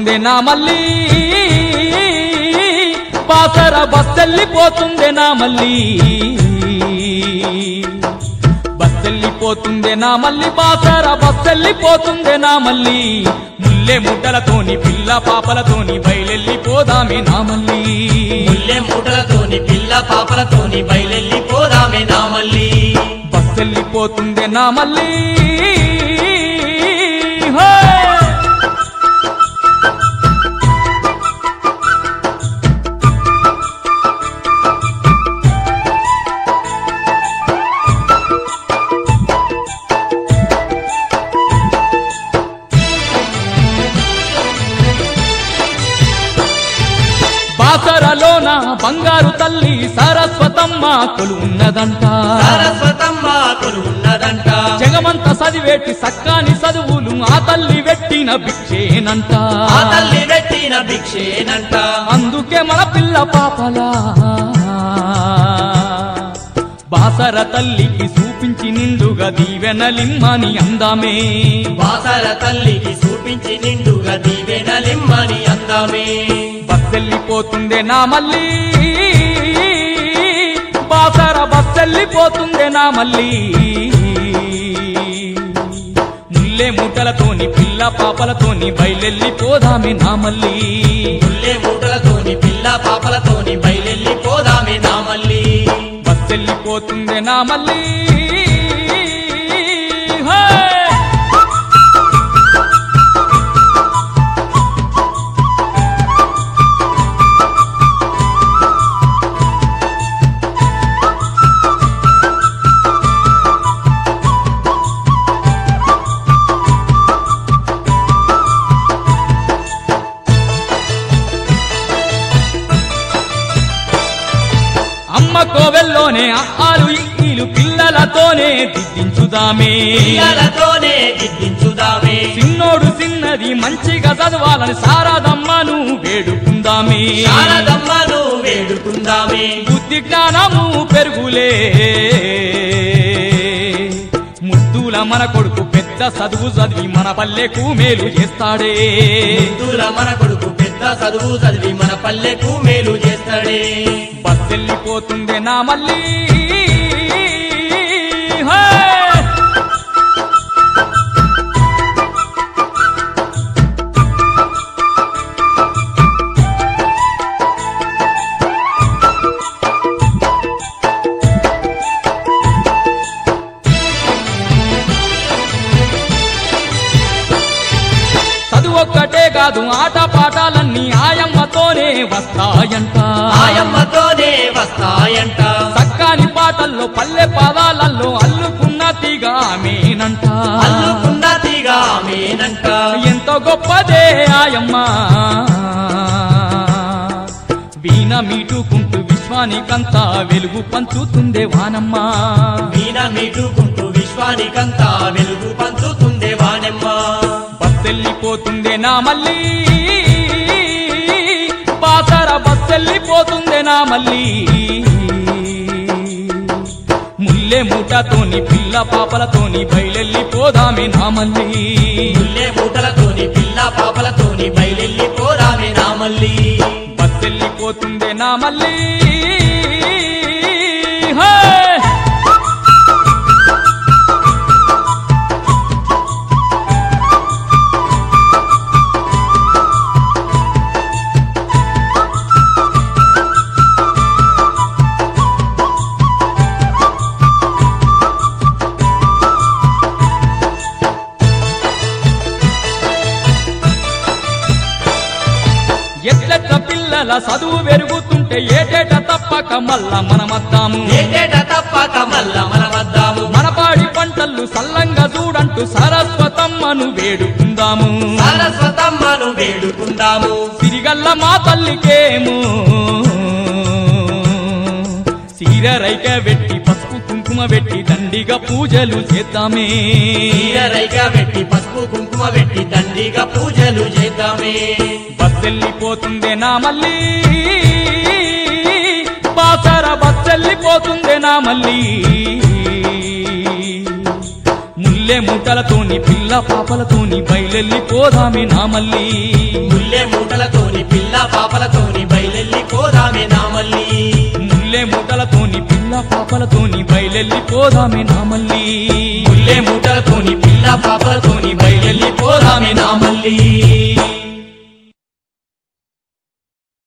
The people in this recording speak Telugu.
వెళ్ళిపోతుందే నా మళ్ళీ బాసర బస్సెళ్ళిపోతుందే నా మళ్ళీ బస్సెళ్ళిపోతుందే నా మళ్ళీ బాసర బస్సెళ్ళిపోతుందే నా మళ్ళీ ముల్లె ముట్టలతోని పిల్ల పాపలతోని బయలెళ్ళిపోదామే నా మళ్ళీ ముల్లె మూటలతోని పిల్ల పాపలతోని బయలెళ్ళి పోదామే నా మళ్ళీ బస్సెళ్ళిపోతుందే నా మళ్ళీ హే! బాసరలోన బంగారు తల్లి సరస్వతమ్మ కొలువున్నదంట సరస్వతమ్మ కొలువున్నదంట జగమంత చదివేటి సక్కాని చదువులు ఆ తల్లి పెట్టిన భిక్షేనంట ఆ తల్లి పెట్టిన భిక్షేనంట అందుకే మన పిల్ల పాపలా బాసర తల్లికి చూపించి నిండుగా దీవెనలిమ్మని అందామే వాసర తల్లికి చూపించి నిండుగా దీవెనలిమ్మని అందామే బస్సెళ్ళిపోతుందే నా మళ్ళీ బాసర బస్సెళ్ళిపోతుందే నా మళ్ళీ ముల్లె మూటలతోని పిల్ల పాపలతోని బయలెళ్ళిపోదామే నా మళ్ళీ ముల్లె మూటలతోని పిల్ల పాపలతోని బయలెళ్ళి పోదామే నా మళ్ళీ బస్సెళ్ళిపోతుందే నా మళ్ళీ హే! అమ్మ కోవెల్లోనే ఆలు ఇల్లు పిల్లలతోనే దిద్దించుదామే పిల్లలతోనే దిద్దించుదామే చిన్నోడు చిన్నది మంచిగా చదవాలని సారాదమ్మను వేడుకుందామే శారదమ్మను వేడుకుందామే బుద్ధి జ్ఞానము పెరుగులే ముద్దుల మన కొడుకు పెద్ద చదువు చదివి మన పల్లెకు మేలు చేస్తాడే హిందుల మన కొడుకు పెద్ద చదువు చదివి మన పల్లెకు మేలు చేస్తాడే బస్సెళ్ళిపోతుందే నా మళ్ళీ హే! చదువు ఒక్కటే కాదు ఆట పాఠాలన్నీ ఆయమ్మతోనే వస్తాయంట ఆయమ్మతోనే వస్తాయంట చక్కని పాటల్లో పల్లె పాదాలలో అల్లుకున్న తీగ ఆమెనంట అల్లుకున్న తీగా మేనంట ఎంతో గొప్పదే ఆయమ్మ వీణ మీటుకుంటూ విశ్వానికంతా వెలుగు పంచుతుందే వానమ్మ వీణ మీటుకుంటూ విశ్వానికంతా వెలుగు పంచుతుందే వానెమ్మ బస్సెళ్ళిపోతుందే నా మళ్ళీ బాసర బస్సెళ్ళిపోతుందే నా మళ్ళీ ముల్లె మూటతోని పిల్ల పాపలతోని బయలెళ్ళిపోదామే నా మళ్ళీ ముల్లె మూటలతోని పిల్ల పాపలతోని బయలెళ్ళి పోదామే నా మళ్ళీ బస్సెళ్ళిపోతుందే నా మళ్ళీ హే! ఎట్లెట్ల పిల్లల చదువు పెరుగుతుంటే ఏటేట తప్పక మళ్ళా మనమద్దాము ఏటేట తప్పక మల్ల మనమద్దాము మన పాడి పంటలు సల్లంగా చూడంటూ సరస్వతమ్మను వేడుకుందాము సరస్వతమ్మను వేడుకుందాము సిరిగల్ల మా తల్లికేమో సీర రైక పెట్టి పసుపు కుంకుమ పెట్టి దండిగా పూజలు చేద్దామే తీరరైగా పెట్టి పసుపు కుంకుమ పెట్టి దండిగా పూజలు చేద్దామే బస్సెళ్ళిపోతుందే నా మళ్ళీ బాసర బస్సెళ్ళిపోతుందే నా మళ్ళీ ముల్లె ముల్లె మూటలతోని పిల్ల పాపలతోని బయలెల్లి పోదామే నామల్లి ముల్లె మూటలతోని పిల్ల పాపలతోని బయలెల్లి పోదామే నామల్లి ముల్లె మూటలతోని పిల్ల పాపలతోని బయలెల్లి పోదామే నామల్లి ముల్లె మూటలతోని పిల్ల పాపలతోని బయలెల్లి పోదామే నామల్లి